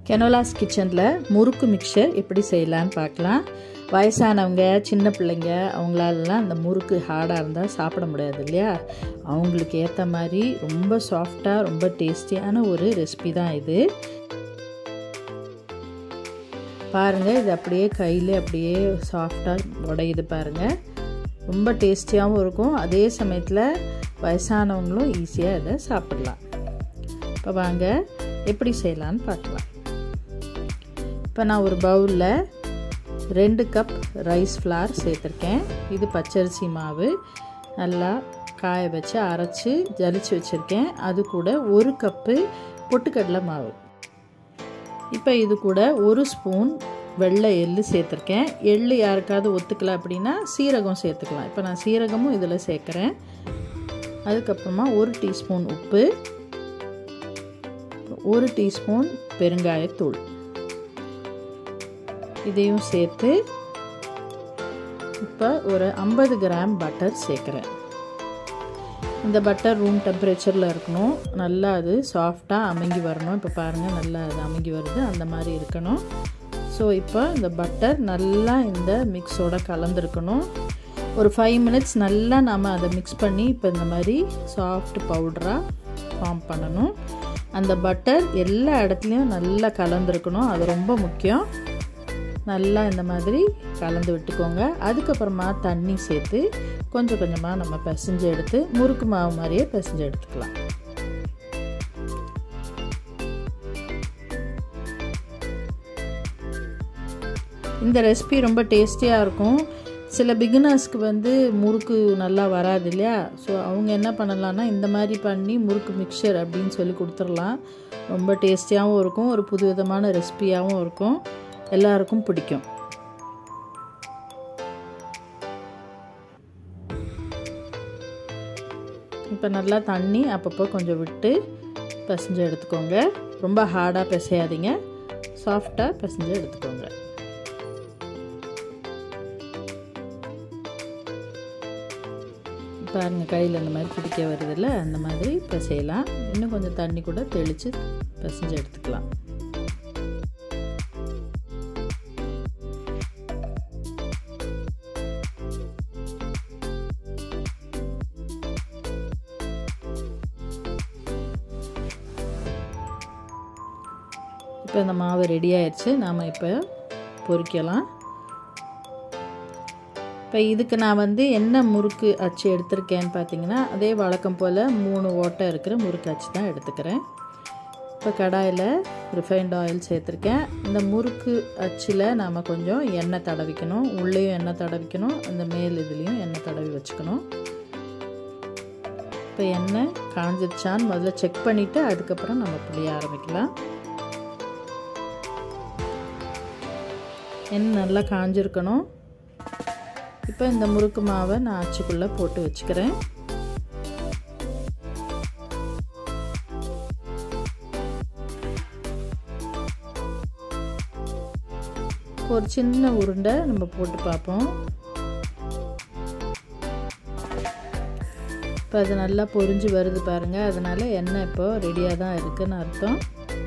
கெனோலாஸ் கிச்சனில் முறுக்கு மிக்சர் எப்படி செய்யலான்னு பார்க்கலாம் வயசானவங்க சின்ன பிள்ளைங்க அவங்களாலலாம் அந்த முறுக்கு ஹார்டாக இருந்தால் சாப்பிட முடியாது இல்லையா அவங்களுக்கு ஏற்ற மாதிரி ரொம்ப சாஃப்டாக ரொம்ப டேஸ்டியான ஒரு ரெசிபி தான் இது பாருங்கள் இது அப்படியே கையில் அப்படியே சாஃப்டாக உடையுது பாருங்கள் ரொம்ப டேஸ்டியாகவும் இருக்கும் அதே சமயத்தில் வயசானவங்களும் ஈஸியாக இதை சாப்பிடலாம் இப்போ வாங்க எப்படி செய்யலான்னு பார்க்கலாம் இப்போ நான் ஒரு பவுலில் ரெண்டு கப் ரைஸ் ஃப்ளார் சேர்த்துருக்கேன் இது பச்சரிசி மாவு நல்லா காய வச்சு அரைச்சி ஜலிச்சு வச்சுருக்கேன் அது கூட ஒரு கப்பு பொட்டுக்கடலை மாவு இப்போ இது கூட ஒரு ஸ்பூன் வெள்ளை எள்ளு சேர்த்துருக்கேன் எள்ளு யாருக்காவது ஒத்துக்கல அப்படின்னா சீரகம் சேர்த்துக்கலாம் இப்போ நான் சீரகமும் இதில் சேர்க்குறேன் அதுக்கப்புறமா ஒரு டீஸ்பூன் உப்பு ஒரு டீஸ்பூன் பெருங்காயத்தூள் இதையும் சேர்த்து இப்போ ஒரு ஐம்பது கிராம் பட்டர் சேர்க்குறேன் இந்த பட்டர் ரூம் டெம்பரேச்சரில் இருக்கணும் நல்லா அது சாஃப்டாக அமுங்கி வரணும் இப்போ பாருங்கள் நல்லா அது அமுங்கி வருது அந்த மாதிரி இருக்கணும் ஸோ இப்போ இந்த பட்டர் நல்லா இந்த மிக்ஸோட கலந்துருக்கணும் ஒரு ஃபைவ் மினிட்ஸ் நல்லா நாம் அதை மிக்ஸ் பண்ணி இப்போ இந்த மாதிரி சாஃப்ட் பவுடராக ஃபார்ம் பண்ணணும் அந்த பட்டர் எல்லா இடத்துலையும் நல்லா கலந்துருக்கணும் அது ரொம்ப முக்கியம் நல்லா இந்த மாதிரி கலந்து விட்டுக்கோங்க அதுக்கப்புறமா தண்ணி சேர்த்து கொஞ்சம் கொஞ்சமாக நம்ம பிசைஞ்சு எடுத்து முறுக்கு மாவு மாதிரியே பிசைஞ்சு எடுத்துக்கலாம் இந்த ரெசிபி ரொம்ப டேஸ்டியாக இருக்கும் சில பிகினர்ஸ்க்கு வந்து முறுக்கு நல்லா வராது இல்லையா ஸோ அவங்க என்ன பண்ணலான்னா இந்த மாதிரி பண்ணி முறுக்கு மிக்சர் அப்படின்னு சொல்லி கொடுத்துடலாம் ரொம்ப டேஸ்டியாகவும் இருக்கும் ஒரு புது விதமான ரெசிபியாகவும் இருக்கும் எல்லாருக்கும் பிடிக்கும் இப்போ நல்லா தண்ணி அப்பப்போ கொஞ்சம் விட்டு பிசைஞ்சு எடுத்துக்கோங்க ரொம்ப ஹார்டாக பிசையாதீங்க சாஃப்டாக பிசைஞ்சு எடுத்துக்கோங்க பாருங்கள் கையில் இந்த மாதிரி பிடிக்க வருதில்ல அந்த மாதிரி பிசையலாம் இன்னும் கொஞ்சம் தண்ணி கூட தெளித்து பிசைஞ்சு எடுத்துக்கலாம் இப்போ இந்த மாவு ரெடி ஆயிடுச்சு நாம் இப்போ பொரிக்கலாம் இப்போ இதுக்கு நான் வந்து என்ன முறுக்கு அச்சு எடுத்திருக்கேன்னு பார்த்தீங்கன்னா அதே வழக்கம் போல் மூணு ஓட்டை இருக்கிற முறுக்கு அச்சு தான் எடுத்துக்கிறேன் இப்போ கடாயில் ரிஃபைண்ட் ஆயில் சேர்த்துருக்கேன் இந்த முறுக்கு அச்சில் நாம் கொஞ்சம் எண்ணெய் தடவிக்கணும் உள்ளேயும் எண்ணெய் தடவிக்கணும் அந்த மேல் இதுலேயும் எண்ணெய் தடவி வச்சுக்கணும் இப்போ எண்ணெய் காஞ்சிருச்சான்னு முதல்ல செக் பண்ணிவிட்டு அதுக்கப்புறம் நம்ம புளிய ஆரம்பிக்கலாம் எண்ணெய் நல்லா காஞ்சிருக்கணும் இப்போ இந்த முறுக்கு மாவை நான் அச்சுக்குள்ளே போட்டு வச்சுக்கிறேன் ஒரு சின்ன உருண்டை நம்ம போட்டு பார்ப்போம் இப்போ அது நல்லா பொரிஞ்சு வருது பாருங்கள் அதனால் எண்ணெய் இப்போ ரெடியாக தான் இருக்குதுன்னு அர்த்தம்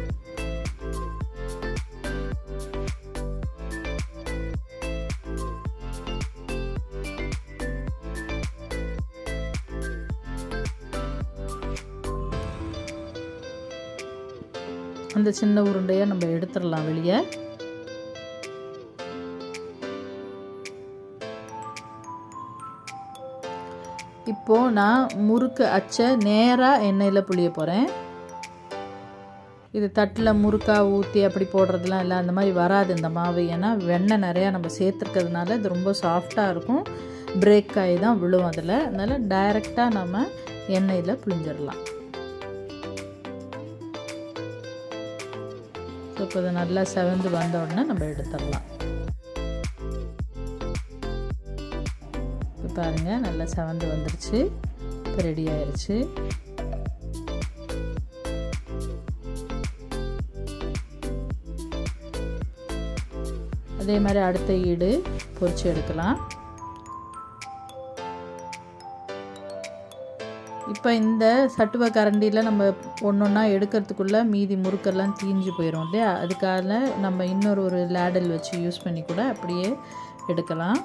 அந்த சின்ன உருண்டையை நம்ம எடுத்துடலாம் வெளியே இப்போது நான் முறுக்கு அச்சை நேராக எண்ணெயில் புளிய போகிறேன் இது தட்டில் முறுக்கா ஊற்றி அப்படி போடுறதுலாம் இல்லை அந்த மாதிரி வராது இந்த மாவு ஏன்னா வெண்ணெய் நிறையா நம்ம சேர்த்துருக்கிறதுனால இது ரொம்ப சாஃப்டாக இருக்கும் பிரேக் ஆகி தான் விழும் அதில் அதனால் டைரெக்டாக நம்ம எண்ணெயில் புளிஞ்சிடலாம் ஸோ இப்போ இது நல்லா செவந்து வந்த உடனே நம்ம எடுத்துடலாம் இப்போ பாருங்கள் நல்லா செவந்து வந்துருச்சு இப்போ ரெடி ஆயிடுச்சு அதே மாதிரி அடுத்த ஈடு பொரிச்சு எடுக்கலாம் இப்போ இந்த சட்டுவ கரண்டியில் நம்ம ஒன்று ஒன்றா எடுக்கிறதுக்குள்ளே மீதி முறுக்கெல்லாம் தீஞ்சு போயிடும் இல்லையா அதுக்காக நம்ம இன்னொரு ஒரு லேடல் வச்சு யூஸ் பண்ணி கூட அப்படியே எடுக்கலாம்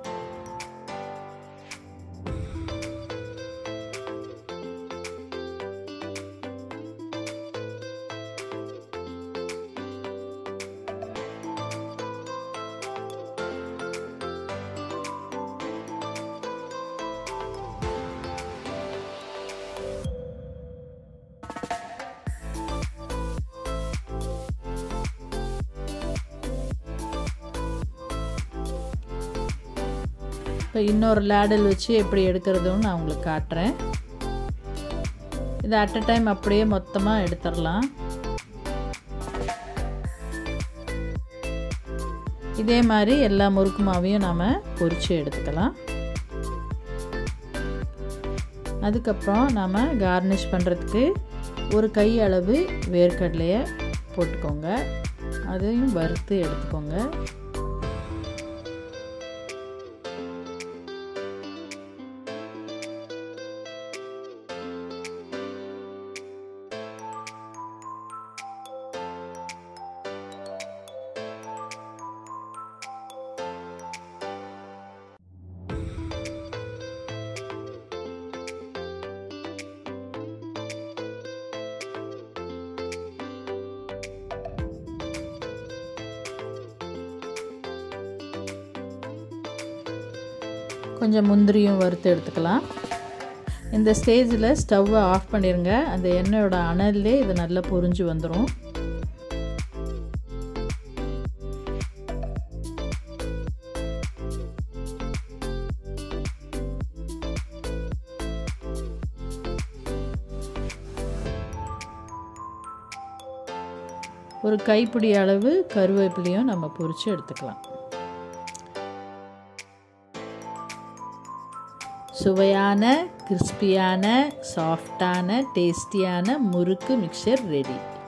இப்போ இன்னொரு லேடல் வச்சு எப்படி எடுக்கிறதுன்னு நான் உங்களுக்கு காட்டுறேன் இதை அட் அ டைம் அப்படியே மொத்தமாக எடுத்துடலாம் இதே மாதிரி எல்லா முறுக்கு மாவையும் நாம் பொரித்து எடுத்துக்கலாம் அதுக்கப்புறம் நாம் கார்னிஷ் பண்ணுறதுக்கு ஒரு கை அளவு வேர்க்கடலையை போட்டுக்கோங்க அதையும் வறுத்து எடுத்துக்கோங்க கொஞ்சம் முந்திரியும் வறுத்து எடுத்துக்கலாம் இந்த ஸ்டேஜில் ஸ்டவ்வை ஆஃப் பண்ணிடுங்க அந்த எண்ணெயோட அனல்லே இது நல்லா பொரிஞ்சு வந்துடும் ஒரு கைப்பிடி அளவு கருவேப்பிலையும் நம்ம பொரித்து எடுத்துக்கலாம் சுவையான கிறிஸ்பியான சாஃப்டான டேஸ்டியான முறுக்கு மிக்சர் ரெடி